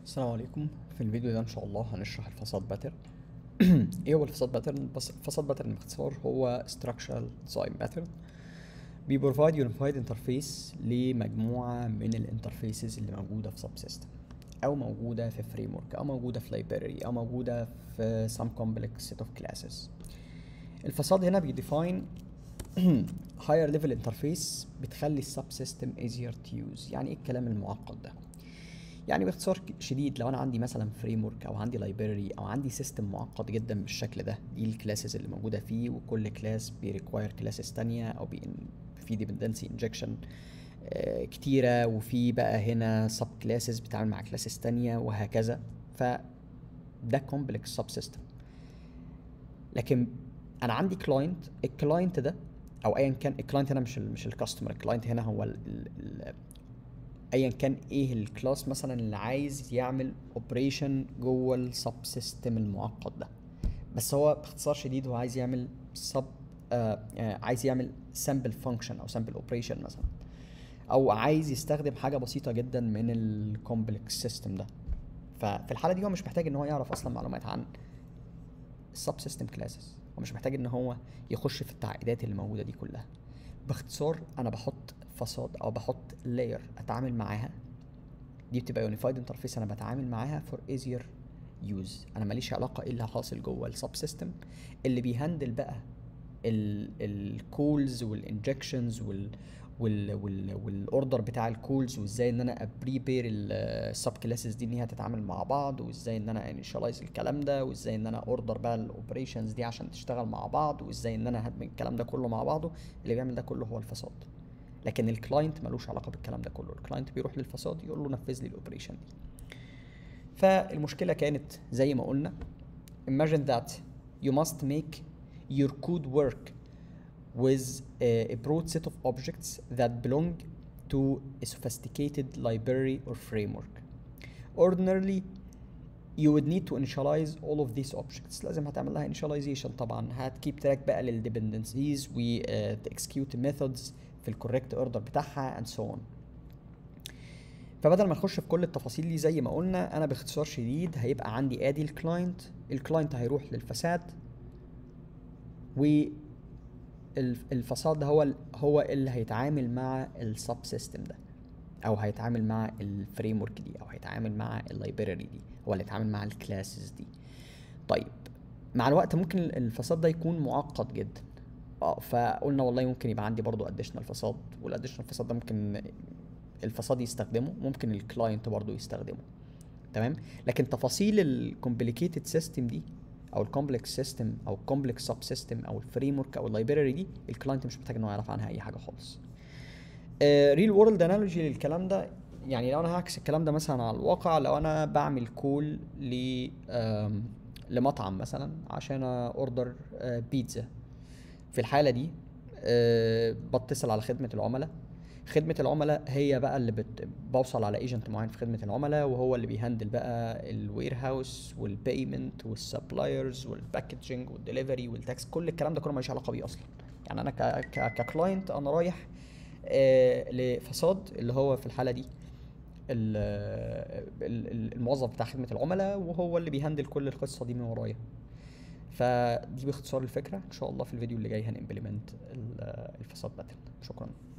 السلام عليكم في الفيديو ده ان شاء الله هنشرح الفساد باترن ايه هو الفساد باترن بس الفساد باترن باختصار هو structural design pattern بيبروفايد يونيفايد انترفيس لمجموعه من الانترفيسز اللي موجوده في سب سيستم او موجوده في فريم ورك او موجوده في لايبراري او موجوده في some complex set of classes الفساد هنا بيديفاين higher level interface بتخلي السب سيستم easier to use يعني ايه الكلام المعقد ده يعني باختصار شديد لو انا عندي مثلا فريم ورك او عندي لايبراري او عندي سيستم معقد جدا بالشكل ده دي الكلاسز اللي موجوده فيه وكل كلاس بيريكواير كلاسز تانية او بي في ديبندنسي انجكشن كتيره وفي بقى هنا سب كلاسز بتتعامل مع كلاسز تانية وهكذا ف ده كومبلكس سب سيستم لكن انا عندي كلاينت الكلاينت ده او ايا كان الكلاينت هنا مش ال مش الكاستمر الكلاينت هنا هو ال ال ايا كان ايه الكلاس مثلا اللي عايز يعمل اوبريشن جوه السب سيستم المعقد ده بس هو باختصار شديد هو عايز يعمل سب آه آه عايز يعمل سامبل فانكشن او سامبل اوبريشن مثلا او عايز يستخدم حاجه بسيطه جدا من الكومبلكس سيستم ده ففي الحاله دي هو مش محتاج ان هو يعرف اصلا معلومات عن السب سيستم كلاسز هو مش محتاج ان هو يخش في التعقيدات اللي موجوده دي كلها باختصار انا بحط فصاد او بحط لاير اتعامل معاها دي بتبقى يونيفايد انترفيس انا بتعامل معاها فور ايزير يوز انا ماليش علاقه ايه اللي حاصل جوه السب سيستم اللي بيهندل بقى الكولز والانجكشنز وال وال وال والاوردر بتاع الكولز وازاي ان انا ابريبير السب كلاسز دي ان هي تتعامل مع بعض وازاي ان انا انيشاليز الكلام ده وازاي ان انا اوردر بقى الاوبريشنز دي عشان تشتغل مع بعض وازاي ان انا هدمج الكلام ده كله مع بعضه اللي بيعمل ده كله هو الفساد لكن الكلاينت ملوش علاقه بالكلام ده كله الكلاينت بيروح للفساد يقول له نفذ لي الاوبريشن دي فالمشكله كانت زي ما قلنا imagine that you must make your code work with a, a broad set of objects that belong to a sophisticated library or framework ordinarily you would need to initialize all of these objects لازم هتعمل لها initialization طبعا هتكيب تراك بقى للdependencies و uh, execute methods في الكوريكت اوردر بتاعها and so on فبدل ما نخش في كل التفاصيل دي زي ما قلنا انا باختصار شديد هيبقى عندي ادي الكلاينت الكلاينت هيروح للفساد و الفساد ده هو هو اللي هيتعامل مع السب سيستم ده او هيتعامل مع الفريم ورك دي او هيتعامل مع اللايبراري دي هو اللي هيتعامل مع الكلاسز دي طيب مع الوقت ممكن الفساد ده يكون معقد جدا اه فقلنا والله ممكن يبقى عندي برضو اديشنال فساد والاديشنال فساد ده ممكن الفساد يستخدمه ممكن الكلاينت برضو يستخدمه تمام لكن تفاصيل الكومبليكيتد سيستم دي او الكومبلكس سيستم او الكومبلكس سب سيستم او الفريم ورك او اللايبراري دي الكلاينت مش محتاج ان هو يعرف عنها اي حاجه خالص ريل وورلد انالوجي للكلام ده يعني لو انا هعكس الكلام ده مثلا على الواقع لو انا بعمل كول ل لمطعم مثلا عشان اوردر بيتزا في الحاله دي أه بتصل على خدمه العملاء خدمه العملاء هي بقى اللي بت... بوصل على ايجنت معين في خدمه العملاء وهو اللي بيهندل بقى الوير هاوس والبيمنت والسبلايرز والباكجنج والدليفري والتاكس كل الكلام ده كله ماليش علاقه بيه اصلا يعني انا ك... ك... ككلاينت انا رايح آه لفساد اللي هو في الحاله دي الموظف بتاع خدمه العملاء وهو اللي بيهندل كل القصه دي من ورايا فدي باختصار الفكره ان شاء الله في الفيديو اللي جاي هنimplement الفساد باترن شكرا